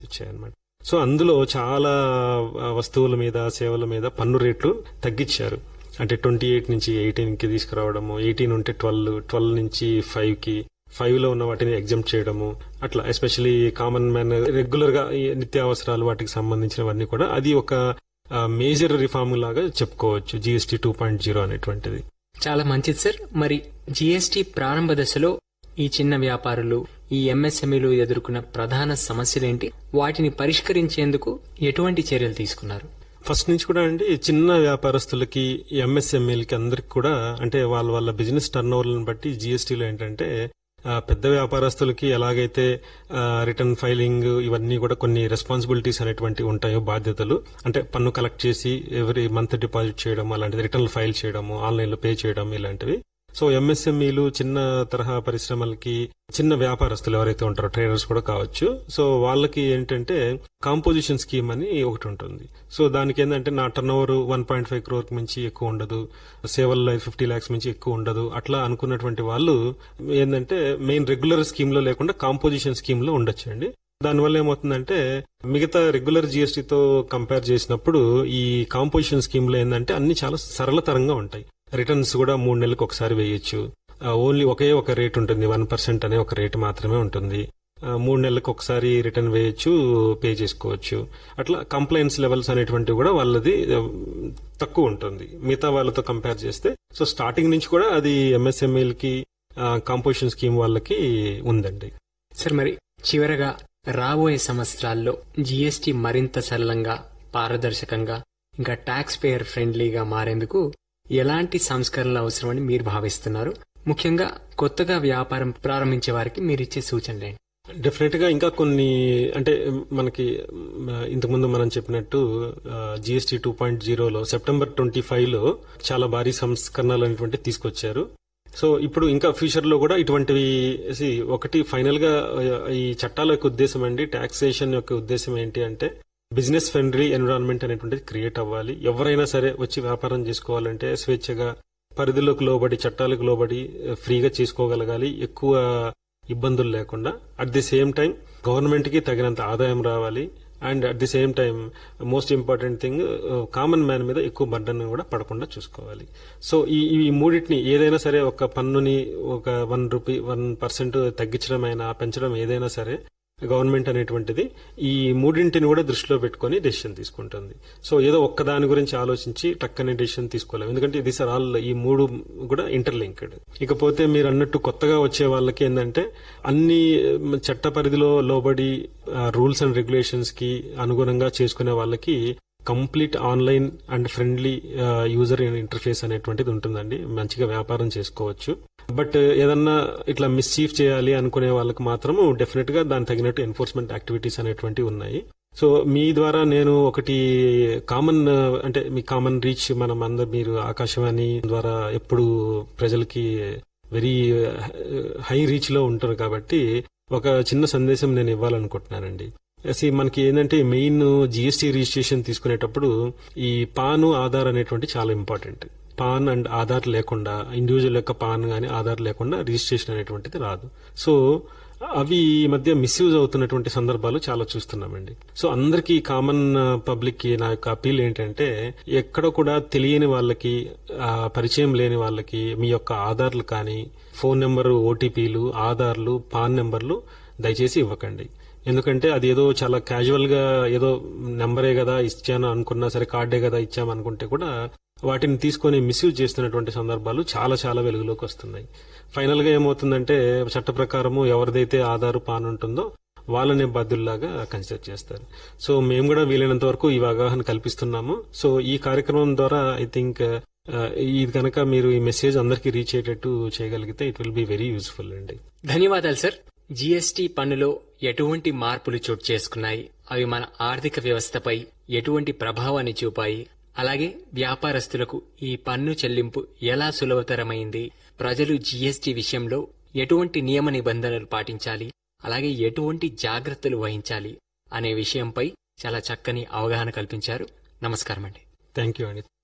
వచ్చాయన్నమాట సో అందులో చాలా ఆ, వస్తువుల మీద సేవల మీద పన్ను రేట్లు తగ్గించారు అంటే ట్వంటీ ఎయిట్ నుంచి ఎయిటీన్ కి తీసుకురావడము ఎయిటీన్ ఉంటే ట్వెల్వ్ ట్వెల్వ్ నుంచి ఫైవ్ కి ఫైవ్ లో ఉన్న వాటిని ఎగ్జామ్ చేయడము అట్లా ఎస్పెషలీ కామన్ మ్యాన్ రెగ్యులర్ గా ఈ నిత్యావసరాలు వాటికి సంబంధించినవన్నీ కూడా అది ఒక మేజర్ రిఫార్మ్ లాగా చెప్పుకోవచ్చు జిఎస్టీ టూ పాయింట్ జీరో అనేటువంటిది చాలా మంచిది సార్ మరి జీఎస్టీ ప్రారంభ దశలో ఈ చిన్న వ్యాపారులు ఈ ఎంఎస్ఎంఈలు ఎదుర్కొన్న ప్రధాన సమస్యలేంటి వాటిని పరిష్కరించేందుకు ఎటువంటి చర్యలు తీసుకున్నారు ఫస్ట్ నుంచి కూడా అండి చిన్న వ్యాపారస్తులకి ఎంఎస్ఎంఈలకి అందరికి కూడా అంటే వాళ్ళ వాళ్ళ బిజినెస్ టర్న్ ఓవర్లను బట్టి జీఎస్టీలో ఏంటంటే ఆ, పెద్ద వ్యాపారస్తులకి ఎలాగైతే రిటర్న్ ఫైలింగ్ ఇవన్నీ కూడా కొన్ని రెస్పాన్సిబిలిటీస్ అనేటువంటి ఉంటాయో బాధ్యతలు అంటే పన్ను కలెక్ట్ చేసి ఎవరీ మంత్ డిపాజిట్ చేయడం అలాంటిది రిటర్న్ ఫైల్ చేయడము ఆన్లైన్ లో పే చేయడం ఇలాంటివి సో ఎంఎస్ఎంఈలు చిన్న తరహా పరిశ్రమలకి చిన్న వ్యాపారస్తులు ఎవరైతే ఉంటారో ట్రేడర్స్ కూడా కావచ్చు సో వాళ్ళకి ఏంటంటే కాంపోజిషన్ స్కీమ్ అని ఒకటి ఉంటుంది సో దానికి ఏంటంటే నా turnover one point five crore మించి ఎక్కువ ఉండదు సేవల్లో ఫిఫ్టీ లాక్స్ మించి ఎక్కువ ఉండదు అట్లా అనుకున్నటువంటి వాళ్ళు ఏంటంటే మెయిన్ రెగ్యులర్ స్కీమ్ లో లేకుండా కాంపోజిషన్ స్కీమ్ లో ఉండొచ్చండి దానివల్ల ఏమవుతుందంటే మిగతా రెగ్యులర్ జిఎస్టీతో కంపేర్ చేసినప్పుడు ఈ కాంపోజిషన్ స్కీమ్ లో ఏంటంటే అన్ని చాలా సరళతరంగా ఉంటాయి రిటర్న్స్ కూడా మూడు నెలలకు ఒకసారి వేయొచ్చు ఓన్లీ ఒకే ఒక రేట్ ఉంటుంది వన్ పర్సెంట్ అనే ఒక రేట్ మాత్రమే ఉంటుంది ఆ, మూడు నెలలకు ఒకసారి రిటర్న్ వేయొచ్చు పే చేసుకోవచ్చు అట్లా కంప్లైంట్స్ లెవెల్స్ అనేటువంటివి కూడా వాళ్ళది ఆ, తక్కువ ఉంటుంది మిగతా వాళ్ళతో కంపేర్ చేస్తే సో స్టార్టింగ్ నుంచి కూడా అది ఎంఎస్ఎంఈలకి కాంపోజిషన్ స్కీమ్ వాళ్ళకి ఉందండి సార్ మరి చివరగా రాబోయే సంవత్సరాల్లో జీఎస్టీ మరింత సరళంగా పారదర్శకంగా ఇంకా ట్యాక్స్ పేయర్ ఫ్రెండ్లీగా మారేందుకు ఎలాంటి సంస్కరణలు అవసరమని మీరు భావిస్తున్నారు ముఖ్యంగా కొత్తగా వ్యాపారం ప్రారంభించే వారికి మీరిచ్చే సూచనలేంటి డెఫినెట్ గా ఇంకా కొన్ని అంటే మనకి మ్, ఇంతకుముందు మనం చెప్పినట్టు జిఎస్టీ టూ పాయింట్ జీరోలో సెప్టెంబర్ ట్వంటీ ఫైవ్ లో చాలా భారీ సంస్కరణలు అనేటువంటి తీసుకొచ్చారు సో ఇప్పుడు ఇంకా ఫ్యూచర్ లో కూడా ఇటువంటివి see, ఒకటి ఫైనల్ గా ఆ, ఈ చట్టాల యొక్క ఉద్దేశం అండి టాక్సేషన్ యొక్క ఉద్దేశం ఏంటి అంటే బిజినెస్ ఫ్రెండ్లీ ఎన్విరాన్మెంట్ అనేటువంటిది క్రియేట్ అవ్వాలి ఎవరైనా సరే వచ్చి వ్యాపారం చేసుకోవాలంటే స్వేచ్ఛగా పరిధిలోకి లోబడి చట్టాలకు లోబడి ఆ, ఫ్రీగా చేసుకోగలగాలి ఎక్కువ ఇబ్బందులు లేకుండా at the same time government కి తగినంత ఆదాయం రావాలి and at the same time most important thing common man మీద ఎక్కువ బర్డన్ కూడా పడకుండా చూసుకోవాలి సో ఈ ఈ మూడింటిని ఏదైనా సరే ఒక పన్నుని ఒక వన్ రూపీ వన్ పర్సెంట్ తగ్గించడం అయినా పెంచడం ఏదైనా సరే గవర్నమెంట్ అనేటువంటిది ఈ మూడింటిని కూడా దృష్టిలో పెట్టుకొని డెసిషన్ తీసుకుంటుంది సో ఏదో ఒక్క దాని గురించి ఆలోచించి టక్కనే డెసిషన్ తీసుకోలేము ఎందుకంటే ఇది సార్ ఆల్ ఈ మూడు కూడా ఇంటర్లింక్డ్ ఇకపోతే మీరు అన్నట్టు కొత్తగా వచ్చే వాళ్ళకి ఏంటంటే అన్ని మ్, చట్ట పరిధిలో లోబడి రూల్స్ అండ్ రెగ్యులేషన్స్ కి అనుగుణంగా చేసుకునే వాళ్ళకి complete online and friendly user interface అనేటువంటిది ఉంటుందండి మంచిగా వ్యాపారం చేసుకోవచ్చు బట్ ఏదన్నా ఇట్లా మిస్చీఫ్ చేయాలి అనుకునే వాళ్ళకి మాత్రం డెఫినెట్ గా దాని తగినట్టు ఎన్ఫోర్స్మెంట్ యాక్టివిటీస్ అనేటువంటివి ఉన్నాయి సో మీ ద్వారా నేను ఒకటి కామన్ అంటే మీ కామన్ రీచ్ మనం అందరు మీరు ఆకాశవాణి ద్వారా ఎప్పుడు ప్రజలకి వెరీ హై రీచ్ లో ఉంటారు కాబట్టి ఒక చిన్న సందేశం నేను ఇవ్వాలనుకుంటున్నానండి See, మనకి ఏంటంటే మెయిన్ జిఎస్టీ రిజిస్ట్రేషన్ తీసుకునేటప్పుడు ఈ పాను ఆధార్ అనేటువంటి చాలా ఇంపార్టెంట్ పాన్ అండ్ ఆధార్ లేకుండా ఇండివిజువల్ యొక్క పాన్ గానీ ఆధార్ లేకుండా రిజిస్ట్రేషన్ అనేటువంటిది రాదు సో అవి ఈ మధ్య మిస్యూజ్ అవుతున్నటువంటి సందర్భాలు చాలా చూస్తున్నామండి సో అందరికీ కామన్ పబ్లిక్ కి నా యొక్క అపీల్ ఏంటంటే ఎక్కడ కూడా తెలియని వాళ్ళకి ఆ, పరిచయం లేని వాళ్ళకి మీ యొక్క ఆధార్లు కానీ ఫోన్ నెంబర్ ఓటీపీలు ఆధార్లు పాన్ నెంబర్లు దయచేసి ఇవ్వకండి ఎందుకంటే అది ఏదో చాలా క్యాజువల్ గా ఏదో నెంబరే కదా ఇచ్చాను అనుకున్నా సరే కార్డే కదా ఇచ్చాము అనుకుంటే కూడా వాటిని తీసుకొని మిస్యూజ్ చేస్తున్నటువంటి సందర్భాలు చాలా చాలా వెలుగులోకి వస్తున్నాయి ఫైనల్ గా ఏమవుతుందంటే చట్ట ప్రకారము ఎవరిదైతే ఆధార్ పాన్ ఉంటుందో వాళ్ళనే బాధ్యుల్లాగా కన్సిడర్ చేస్తారు సో మేము కూడా వీలైనంత వరకు ఈ అవగాహన కల్పిస్తున్నాము సో ఈ కార్యక్రమం ద్వారా ఐ థింక్ ఇది కనుక మీరు ఈ మెసేజ్ అందరికీ రీచ్ అయ్యేటట్టు చేయగలిగితే it will be very useful అండి ధన్యవాదాలు సార్ జీఎస్టీ పన్నులో ఎటువంటి మార్పులు చోటు చేసుకున్నాయి అవి మన ఆర్థిక వ్యవస్థపై ఎటువంటి ప్రభావాన్ని చూపాయి అలాగే వ్యాపారస్తులకు ఈ పన్ను చెల్లింపు ఎలా సులభతరమైంది ప్రజలు జీఎస్టీ విషయంలో ఎటువంటి నియమ నిబంధనలు పాటించాలి అలాగే ఎటువంటి జాగ్రత్తలు వహించాలి అనే విషయంపై చాలా చక్కని అవగాహన కల్పించారు నమస్కారం అండి థ్యాంక్ యూ అండి